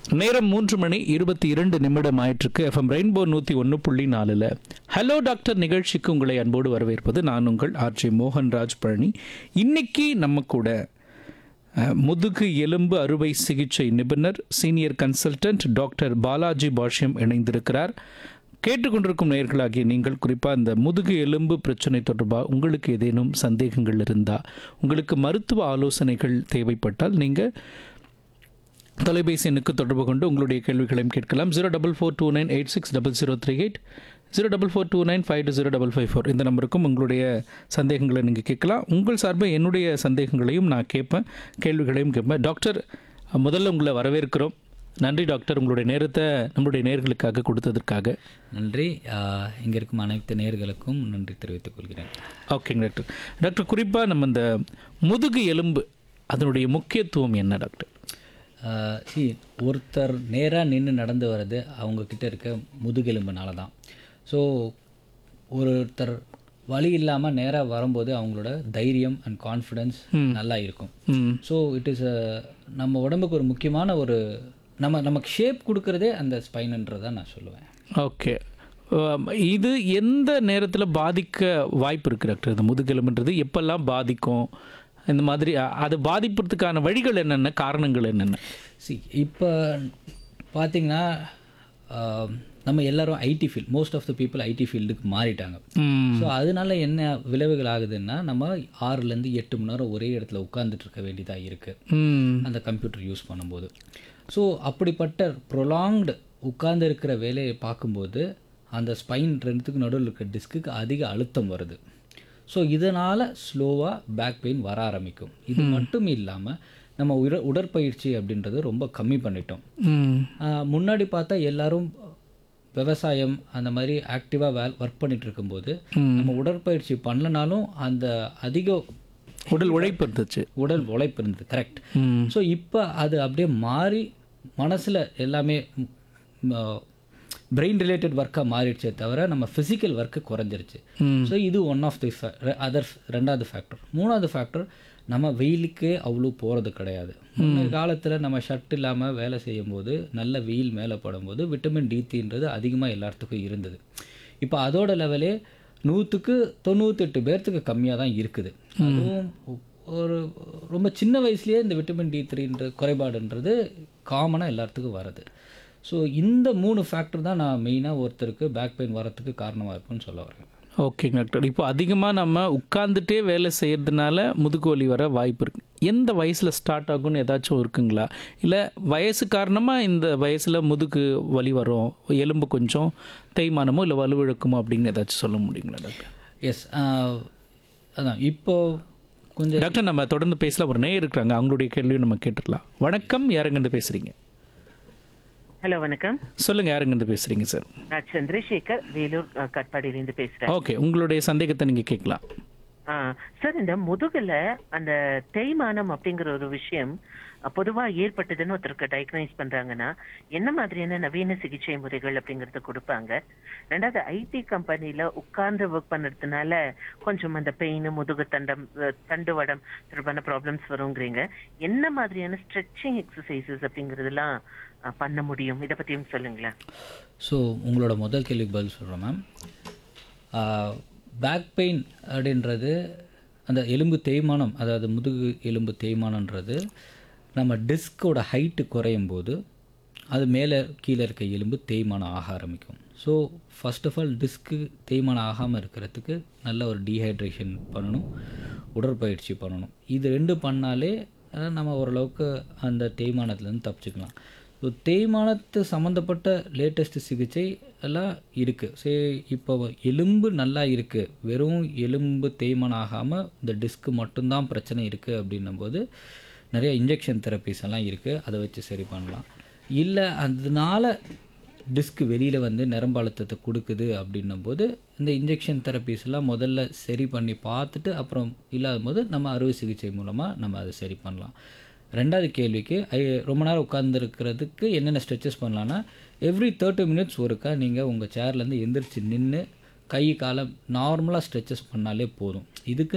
நேரம் மூன்று மணி இருபத்தி இரண்டு நிமிடம் ஆயிற்றுக்கு எஃப்எம் ரெயின்போ நூற்றி ஒன்று புள்ளி நாலில் ஹலோ டாக்டர் நிகழ்ச்சிக்கு உங்களை அன்போடு வரவேற்பது நான் உங்கள் ஆர்ஜே மோகன்ராஜ் பழனி இன்னைக்கு நம்ம கூட அஹ், முதுகு எலும்பு அறுவை சிகிச்சை நிபுணர் senior consultant doctor Balaji Bashyam இணைந்திருக்கிறார் கேட்டுக்கொண்டிருக்கும் நேயர்களாகிய நீங்கள் குறிப்பாக இந்த முதுகு எலும்பு பிரச்சனை தொடர்பாக உங்களுக்கு ஏதேனும் சந்தேகங்கள் இருந்தால் உங்களுக்கு மருத்துவ ஆலோசனைகள் தேவைப்பட்டால் நீங்கள் தொலைபேசி எண்ணுக்கு தொடர்பு கொண்டு உங்களுடைய கேள்விகளையும் கேட்கலாம் zero double four two nine eight six double zero three eight zero double four two nine five two zero double five four இந்த நம்பருக்கும் உங்களுடைய சந்தேகங்களை நீங்கள் கேட்கலாம் உங்கள் சார்பாக என்னுடைய சந்தேகங்களையும் நான் கேட்பேன் கேள்விகளையும் கேட்பேன் டாக்டர் முதல்ல உங்களை வரவேற்கிறோம் நன்றி டாக்டர் உங்களுடைய நேரத்தை நம்மளுடைய நேர்களுக்காக கொடுத்ததற்காக நன்றி இங்கே இருக்கும் அனைத்து நேர்களுக்கும் நன்றி தெரிவித்துக் கொள்கிறேன் ஓகேங்க டாக்டர் டாக்டர் குறிப்பாக நம்ம இந்த முதுகு எலும்பு அதனுடைய முக்கியத்துவம் என்ன டாக்டர் சி ஒருத்தர் நேராக நின்று நடந்து வர்றது அவங்கக்கிட்ட இருக்க முதுகெலும்புனால தான் ஸோ ஒருத்தர் வழி இல்லாமல் நேராக வரும்போது அவங்களோட தைரியம் அண்ட் கான்ஃபிடென்ஸ் நல்லா இருக்கும் ம் ஸோ இட் இஸ் நம்ம உடம்புக்கு ஒரு முக்கியமான ஒரு நம்ம நமக்கு ஷேப் கொடுக்கறதே அந்த ஸ்பைனுன்றதை நான் சொல்லுவேன் ஓகே ஆம், இது எந்த நேரத்தில் பாதிக்க வாய்ப்பு இருக்குது டாக்டர் இந்த முதுகெலும்புன்றது எப்பெல்லாம் பாதிக்கும் இந்த மாதிரி அ- அது பாதிப்புறதுக்கான வழிகள் என்னென்ன காரணங்கள் என்னென்ன சி இப்போ பார்த்தீங்கன்னா ஆஹ், நம்ம எல்லாரும் IT field most of the people IT ஃபீல்டுக்கு மாறிட்டாங்க ம் ஸோ அதனால என்ன விளைவுகள் ஆகுதுன்னா நம்ம ஆறுலேருந்து எட்டு மணி நேரம் ஒரே இடத்துல உட்காந்துட்டு இருக்க வேண்டியதாக இருக்குது ம் அந்த கம்ப்யூட்டர் யூஸ் பண்ணும்போது ஸோ அப்படிப்பட்ட ப்ரொலாங்டு உட்கார்ந்து இருக்கிற வேலையை பார்க்கும்போது அந்த ஸ்பைன் ரெண்டுத்துக்கு நடுவில் இருக்க டிஸ்க்குக்கு அதிக அழுத்தம் வருது ஸோ இதனால் ஸ்லோவாக பேக் பெயின் வர ஆரம்பிக்கும் இது மட்டும் இல்லாமல் நம்ம உட உடற்பயிற்சி அப்படின்றது ரொம்ப கம்மி பண்ணிட்டோம் ம் ஆஹ் முன்னாடி பார்த்தா எல்லாரும் விவசாயம் அந்த மாதிரி ஆக்டிவாக வே ஒர்க் பண்ணிட்டு இருக்கும்போது நம்ம உடற்பயிற்சி பண்ணலனாலும் அந்த அதிக உடல் உழைப்பு இருந்துச்சு உடல் உழைப்பு இருந்தது கரெக்ட் ம் ஸோ இப்போ அது அப்படியே மாறி மனசில் எல்லாமே பிரெயின் ரிலேட்டட் ஒர்க்காக மாறிடுச்சே தவிர நம்ம ஃபிசிக்கல் ஒர்க்கு குறைஞ்சிருச்சு ம். ஸோ இது ஒன் ஆஃப் தி அதர் ரெண்டாவது ஃபேக்டர் மூணாவது ஃபேக்டர் நம்ம வெயிலுக்கே அவ்வளோ போகிறது கிடையாது முன்ன காலத்தில் நம்ம ஷர்ட் இல்லாமல் வேலை செய்யும்போது நல்ல வெயில் மேலே படும்போது விட்டமின் டி த்ரீன்றது அதிகமாக எல்லாத்துக்கும் இருந்தது இப்போ அதோட லெவலே நூற்றுக்கு தொண்ணூத்தெட்டு பேர்த்துக்கு கம்மியாக தான் இருக்குது அதுவும் ஒரு ரொம்ப சின்ன வயசுலேயே இந்த விட்டமின் டி த்ரீன்ற குறைபாடுன்றது காமனாக எல்லாத்துக்கும் வருது ஸோ இந்த மூணு ஃபேக்டர் தான் நான் மெயினாக ஒருத்தருக்கு பேக் பெயின் வரத்துக்கு காரணமாக இருக்குன்னு சொல்ல வரேன் ஓகேங்க டாக்டர் இப்போ அதிகமாக நம்ம உட்காந்துட்டே வேலை செய்யறதுனால முதுகு வலி வர வாய்ப்பு இருக்கு எந்த வயசில் ஸ்டார்ட் ஆகும்னு ஏதாச்சும் இருக்குங்களா இல்லை வயசு காரணமாக இந்த வயசில் முதுகு வலி வரும் எலும்பு கொஞ்சம் தேய்மானமோ இல்லை வலுவிழக்குமோ அப்படின்னு ஏதாச்சும் சொல்ல முடியுங்களா டாக்டர் எஸ் அதான் இப்போ கொஞ்சம் டாக்டர் நம்ம தொடர்ந்து பேசலாம் ஒரு நேயர் இருக்கிறாங்க அவங்களுடைய கேள்வியும் நம்ம கேட்டுக்கலாம் வணக்கம் யாருங்கிருந்து பேசுறீங்க ஹலோ வணக்கம் சொல்லுங்க யாருங்கிருந்து பேசுறீங்க சார் நான் சந்திரசேகர் வேலூர் அஹ், கட்பாடியிலேருந்து பேசுறேன் ஓகே உங்களுடைய சந்தேகத்தை நீங்க கேட்கலாம் ஆ, சார் இந்த முதுகுல அந்த தேய்மானம் அப்படிங்கிற ஒரு விஷயம் அஹ், பொதுவா ஏற்பட்டதுன்னு ஒருத்தருக்கு டயக்னைஸ் பண்றாங்கன்னா என்ன மாதிரியான நவீன சிகிச்சை முறைகள் அப்படிங்கறத கொடுப்பாங்க ரெண்டாவது ஐடி கம்பெனில உட்கார்ந்து ஒர்க் பண்ணுறதுனால கொஞ்சம் அந்த பெயின் முதுகு தண்டம் அஹ், தண்டுவடம் தொடர்பான ப்ராப்ளம்ஸ் வருங்கிறீங்க என்ன மாதிரியான ஸ்ட்ரெச்சிங் எக்ஸசைசஸ் அப்படிங்கறதெல்லாம் அஹ், பண்ண முடியும் இதை பத்தியும் சொல்லுங்களேன் ஸோ உங்களோட முதல் கேள்விக்கு பதில் சொல்கிறேன் மேம் பேக் பெயின் அப்படின்றது அந்த எலும்பு தேய்மானம் அதாவது முதுகு எலும்பு தேய்மானன்றது நம்ம டிஸ்கோட ஹைட்டு குறையும் போது அது மேலே கீழே இருக்க எலும்பு தேய்மானம் ஆக ஆரம்பிக்கும் ஸோ ஃபர்ஸ்ட் ஆஃப் ஆல் டிஸ்க்கு தேய்மானம் ஆகாமல் இருக்கிறதுக்கு நல்ல ஒரு டீஹைட்ரேஷன் பண்ணணும் உடற்பயிற்சி பண்ணணும் இது ரெண்டு பண்ணாலே அஹ், நம்ம ஓரளவுக்கு அந்த தேய்மானத்துலேருந்து தப்பிச்சுக்கலாம் ஸோ தேய்மானத்து சம்மந்தப்பட்ட லேட்டஸ்ட் சிகிச்சை எல்லாம் இருக்குது சரி இப்போ எலும்பு நல்லா இருக்குது வெறும் எலும்பு தேய்மானம் ஆகாமல் இந்த டிஸ்க்கு மட்டும்தான் பிரச்சனை இருக்குது அப்படின்னும்போது நிறைய இன்ஜெக்ஷன் தெரப்பிஸ் எல்லாம் இருக்குது அதை வச்சு சரி பண்ணலாம் இல்லை அதனால டிஸ்க் வெளியில் வந்து நரம்பு அழுத்தத்தை கொடுக்குது அப்படின்னும் போது இந்த இன்ஜெக்ஷன் தெரப்பிஸ் எல்லாம் முதல்ல சரி பண்ணி பார்த்துட்டு அப்புறம் இல்லாத போது நம்ம அறுவை சிகிச்சை மூலமாக நம்ம அதை சரி பண்ணலாம் ரெண்டாவது கேள்விக்கு ஐ- ரொம்ப நேரம் உட்காந்துருக்கிறதுக்கு என்னென்ன ஸ்ட்ரெச்சஸ் பண்ணலான்னா எவ்ரி தேர்ட்டி மினிட்ஸ் ஒருக்கா நீங்கள் உங்கள் சேர்லேருந்து எந்திரிச்சு நின்று கை காலம் நார்மலாக ஸ்ட்ரெச்சஸ் பண்ணாலே போதும் இதுக்கு